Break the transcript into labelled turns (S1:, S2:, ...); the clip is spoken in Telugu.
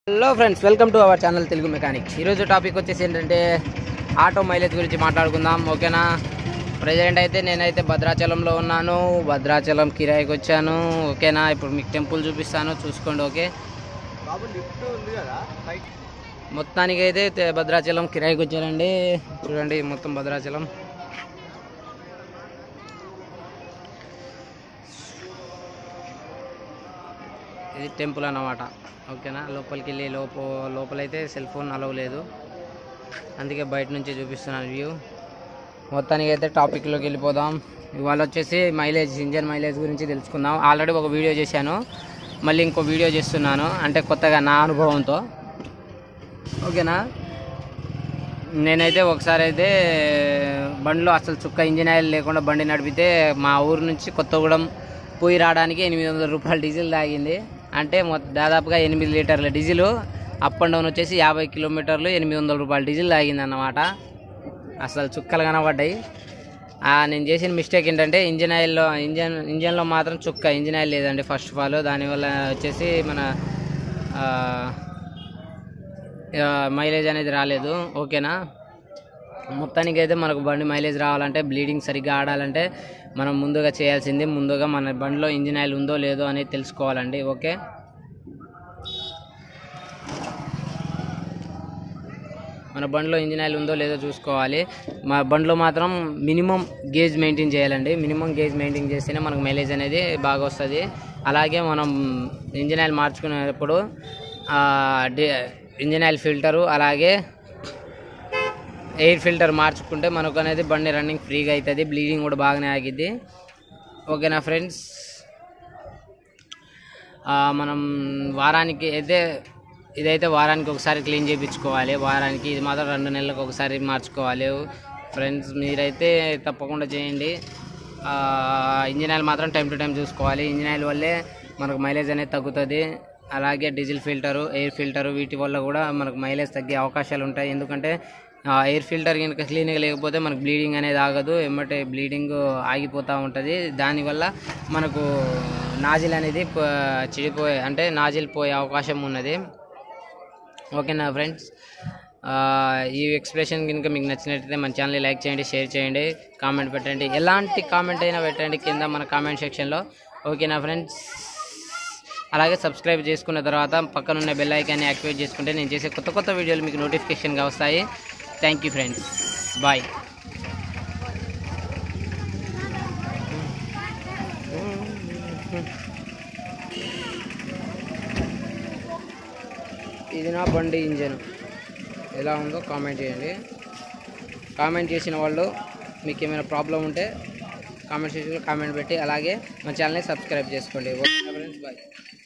S1: hello friends welcome to our channel Telugu mechanics ఈరోజు టాపిక్ వచ్చేసి ఏంటంటే ఆటో మైలేజ్ గురించి మాట్లాడుకుందాం ఓకేనా ప్రజెంట్ అయితే నేనైతే భద్రాచలంలో ఉన్నాను భద్రాచలం కిరాయికి వచ్చాను ఓకేనా ఇప్పుడు మీకు టెంపుల్ చూపిస్తాను చూసుకోండి ఓకే
S2: బాబు లిఫ్ట్ ఉంది కదా పైకి
S1: మొత్తానికి అయితే తె- భద్రాచలం కిరాయికి వచ్చానండి చూడండి మొత్తం భద్రాచలం ఇది టెంపుల్ అన్నమాట ఓకేనా లోపలికి వెళ్ళి లోప లోపలైతే సెల్ ఫోన్ అలవ్ లేదు అందుకే బయట నుంచి చూపిస్తున్నాను వ్యూ మొత్తానికి అయితే టాపిక్లోకి వెళ్ళిపోదాం ఇవాళ వచ్చేసి మైలేజ్ ఇంజన్ మైలేజ్ గురించి తెలుసుకుందాం ఆల్రెడీ ఒక వీడియో చేశాను మళ్ళీ ఇంకో వీడియో చేస్తున్నాను అంటే కొత్తగా నా అనుభవంతో ఓకేనా నేనైతే ఒకసారి అయితే బండిలో అసలు చుక్క ఇంజిన్ ఆయిల్ లేకుండా బండి నడిపితే మా ఊరు నుంచి కొత్తగూడెం పోయి రావడానికి ఎనిమిది వందల రూపాయలు డీజిల్ తాగింది అంటే మొత్తం దాదాపుగా ఎనిమిది లీటర్ల డీజిల్ అప్ అండ్ డౌన్ వచ్చేసి యాభై కిలోమీటర్లు ఎనిమిది వందల రూపాయల డీజిల్ తాగింది అన్నమాట అసలు చుక్కలు కనబడ్డాయి ఆ, నేను చేసిన మిస్టేక్ ఏంటంటే ఇంజిన్ ఆయిల్లో ఇంజన్ ఇంజన్లో మాత్రం చుక్క ఇంజిన్ ఆయిల్ లేదండి ఫస్ట్ ఆఫ్ ఆల్ దానివల్ల వచ్చేసి మన ఆ, ఇక మైలేజ్ అనేది రాలేదు ఓకేనా మొత్తానికి అయితే మనకు బండి మైలేజ్ రావాలంటే బ్లీడింగ్ సరిగ్గా ఆడాలంటే మనం ముందుగా చేయాల్సింది ముందుగా మన బండిలో ఇంజిన్ ఆయిల్ ఉందో లేదో అనేది తెలుసుకోవాలండి ఓకే మన బండిలో ఇంజిన్ ఆయిల్ ఉందో లేదో చూసుకోవాలి మా బండిలో మాత్రం మినిమం గేజ్ మెయింటైన్ చేయాలండి మినిమం గేజ్ మెయింటైన్ చేస్తేనే మనకు మైలేజ్ అనేది బాగా వస్తుంది అలాగే మనం ఇంజిన్ ఆయిల్ మార్చుకునేటప్పుడు ఆ, డి- ఇంజిన్ ఆయిల్ ఫిల్టరు అలాగే ఎయిర్ ఫిల్టర్ మార్చుకుంటే మనకు అనేది బండి రన్నింగ్ ఫ్రీగా అవుతుంది బ్లీడింగ్ కూడా బాగానే ఆగిద్ది ఓకేనా ఫ్రెండ్స్ ఆ, మనం వారానికి అయితే ఇదైతే వారానికి ఒకసారి క్లీన్ చేయించుకోవాలి వారానికి ఇది మాత్రం రెండు నెలలకు ఒకసారి మార్చుకోవాలి ఫ్రెండ్స్ మీరైతే తప్పకుండా చేయండి ఆ, ఇంజిన్ ఆయిల్ మాత్రం టైం టు టైం చూసుకోవాలి ఇంజిన్ ఆయిల్ వల్లే మనకు మైలేజ్ అనేది తగ్గుతుంది అలాగే డీజిల్ ఫిల్టరు ఎయిర్ ఫిల్టరు వీటి వల్ల కూడా మనకు మైలేజ్ తగ్గే అవకాశాలు ఉంటాయి ఎందుకంటే ఆ, ఎయిర్ ఫిల్టర్ కనుక క్లీన్గా లేకపోతే మనకు బ్లీడింగ్ అనేది ఆగదు ఎమ్మటే బ్లీడింగ్ ఆగిపోతూ ఉంటుంది దానివల్ల మనకు నాజిల్ అనేది ప- చెడిపోయే అంటే నాజిల్ పోయే అవకాశం ఉన్నది ఓకేనా ఫ్రెండ్స్ ఆ, ఈ ఎక్స్ప్రెషన్ కనుక మీకు నచ్చినట్లయితే మన ఛానల్ని లైక్ చేయండి షేర్ చేయండి కామెంట్ పెట్టండి ఎలాంటి కామెంట్ అయినా పెట్టండి కింద మన కామెంట్ సెక్షన్లో ఓకేనా ఫ్రెండ్స్ అలాగే సబ్స్క్రైబ్ చేసుకున్న తర్వాత పక్కనున్న బెల్ ఐకాన్ని యాక్టివేట్ చేసుకుంటే నేను చేసే కొత్త కొత్త వీడియోలు మీకు నోటిఫికేషన్గా వస్తాయి థ్యాంక్ యూ ఫ్రెండ్స్ బాయ్ ఇది నా బండి ఇంజన్ ఎలా ఉందో కామెంట్ చేయండి కామెంట్ చేసిన వాళ్ళు మీకు ఏమైనా ప్రాబ్లం ఉంటే కామెంట్ సెక్షన్లో కామెంట్ పెట్టి అలాగే మా ఛానల్ని సబ్స్క్రైబ్ చేసుకోండి ఓకే ఫ్రెండ్స్ బాయ్